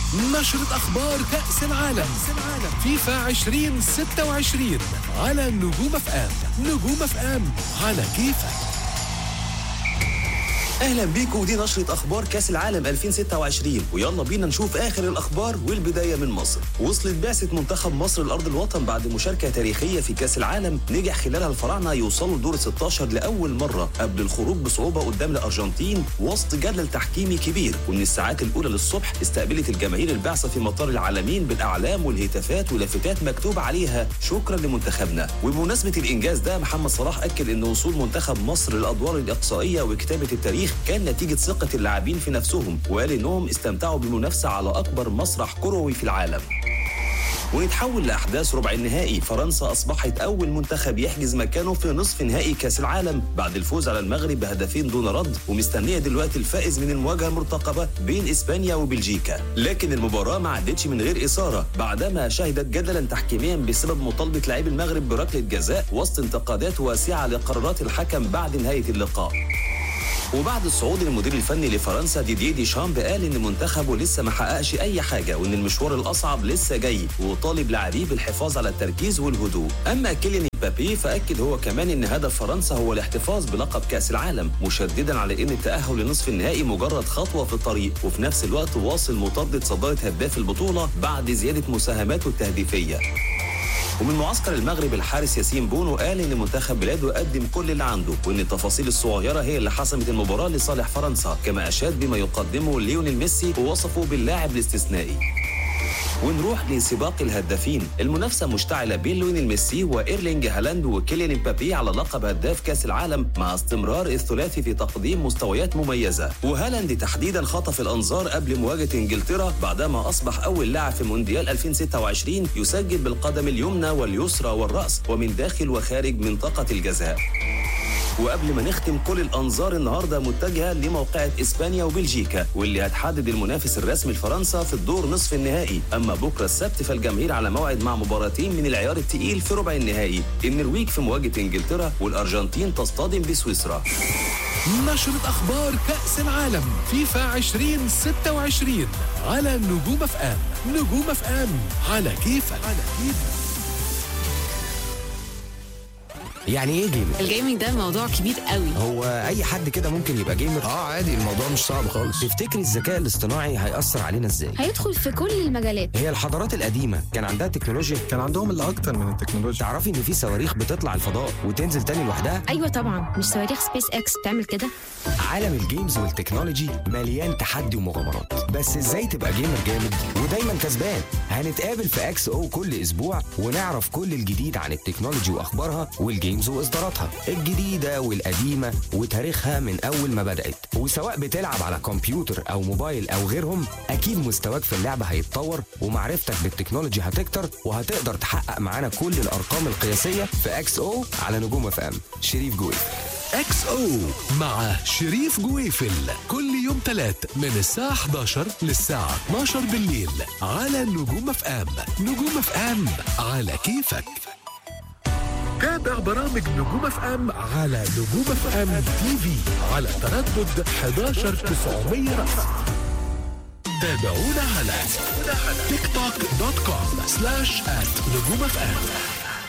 نشرة أخبار كأس العالم فيفا 2026 على نجوم اف ام نجوم اف ام على كيفك اهلا بيكم ودي نشرة اخبار كاس العالم 2026 ويلا بينا نشوف اخر الاخبار والبداية من مصر وصلت بعثة منتخب مصر لارض الوطن بعد مشاركة تاريخية في كاس العالم نجح خلالها الفراعنة يوصلوا لدور 16 لاول مرة قبل الخروج بصعوبة قدام الارجنتين وسط جدل تحكيمي كبير ومن الساعات الاولى للصبح استقبلت الجماهير البعثة في مطار العالمين بالاعلام والهتافات ولافتات مكتوب عليها شكرا لمنتخبنا وبمناسبة الانجاز ده محمد صلاح اكد ان وصول منتخب مصر للادوار الاقصائية وكتابة التاريخ كان نتيجة ثقة اللاعبين في نفسهم وقال إنهم استمتعوا بالمنافسة على أكبر مسرح كروي في العالم ونتحول لأحداث ربع النهائي فرنسا أصبحت أول منتخب يحجز مكانه في نصف نهائي كأس العالم بعد الفوز على المغرب بهدفين دون رد ومستنية دلوقتي الفائز من المواجهة المرتقبة بين إسبانيا وبلجيكا لكن المباراة ما عدتش من غير إثارة بعدما شهدت جدلا تحكيميا بسبب مطالبة لاعبي المغرب بركلة جزاء وسط انتقادات واسعة لقرارات الحكم بعد نهاية اللقاء وبعد الصعود المدير الفني لفرنسا ديدي دي شامب قال ان منتخبه لسه ما حققش اي حاجه وان المشوار الاصعب لسه جاي وطالب لاعبيه بالحفاظ على التركيز والهدوء اما كيليان مبابي فاكد هو كمان ان هدف فرنسا هو الاحتفاظ بلقب كاس العالم مشددا على ان التاهل لنصف النهائي مجرد خطوه في الطريق وفي نفس الوقت واصل مطاردة صداره هداف البطوله بعد زياده مساهماته التهديفيه ومن معسكر المغرب الحارس ياسين بونو قال ان منتخب بلاده قدم كل اللي عنده وان التفاصيل الصغيره هي اللي حسمت المباراه لصالح فرنسا كما اشاد بما يقدمه ليونيل ميسي ووصفه باللاعب الاستثنائي ونروح لسباق الهدافين المنافسه مشتعله بين ليونيل ميسي وايرلينج هالاند وكيليان امبابي على لقب هداف كاس العالم مع استمرار الثلاثي في تقديم مستويات مميزه وهالاند تحديدا خطف الانظار قبل مواجهه انجلترا بعدما اصبح اول لاعب في مونديال 2026 يسجل بالقدم اليمنى واليسرى والراس ومن داخل وخارج منطقه الجزاء وقبل ما نختم كل الانظار النهارده متجهه لموقعه اسبانيا وبلجيكا واللي هتحدد المنافس الرسمي لفرنسا في الدور نصف النهائي اما بكره السبت فالجماهير على موعد مع مباراتين من العيار التقيل في ربع النهائي النرويج في مواجهه انجلترا والارجنتين تصطدم بسويسرا نشرة أخبار كأس العالم فيفا 2026 على نجوم اف ام نجوم اف ام على كيفك على كيفك يعني ايه جيمر؟ الجيمنج ده موضوع كبير قوي هو اي حد كده ممكن يبقى جيمر؟ اه عادي الموضوع مش صعب خالص تفتكري الذكاء الاصطناعي هيأثر علينا ازاي؟ هيدخل في كل المجالات هي الحضارات القديمة كان عندها تكنولوجيا كان عندهم اللي اكتر من التكنولوجيا تعرفي ان في صواريخ بتطلع الفضاء وتنزل تاني لوحدها؟ ايوه طبعا مش صواريخ سبيس اكس بتعمل كده عالم الجيمز والتكنولوجي مليان تحدي ومغامرات بس ازاي تبقى جيمر جامد ودايما كسبان هنتقابل في اكس او كل اسبوع ونعرف كل الجديد عن التكنولوجي واخبارها والجيمز واصداراتها الجديده والقديمه وتاريخها من اول ما بدات وسواء بتلعب على كمبيوتر او موبايل او غيرهم اكيد مستواك في اللعبه هيتطور ومعرفتك بالتكنولوجي هتكتر وهتقدر تحقق معانا كل الارقام القياسيه في اكس او على نجوم اف ام شريف جوي اكس او مع شريف جويفل كل يوم تلات من الساعة 11 للساعة 12 بالليل على نجوم اف ام نجوم اف ام على كيفك تابع برامج نجوم اف ام على نجوم اف ام تي في على تردد 11 900 رأس تابعونا على تيك توك دوت كوم سلاش ات نجوم اف ام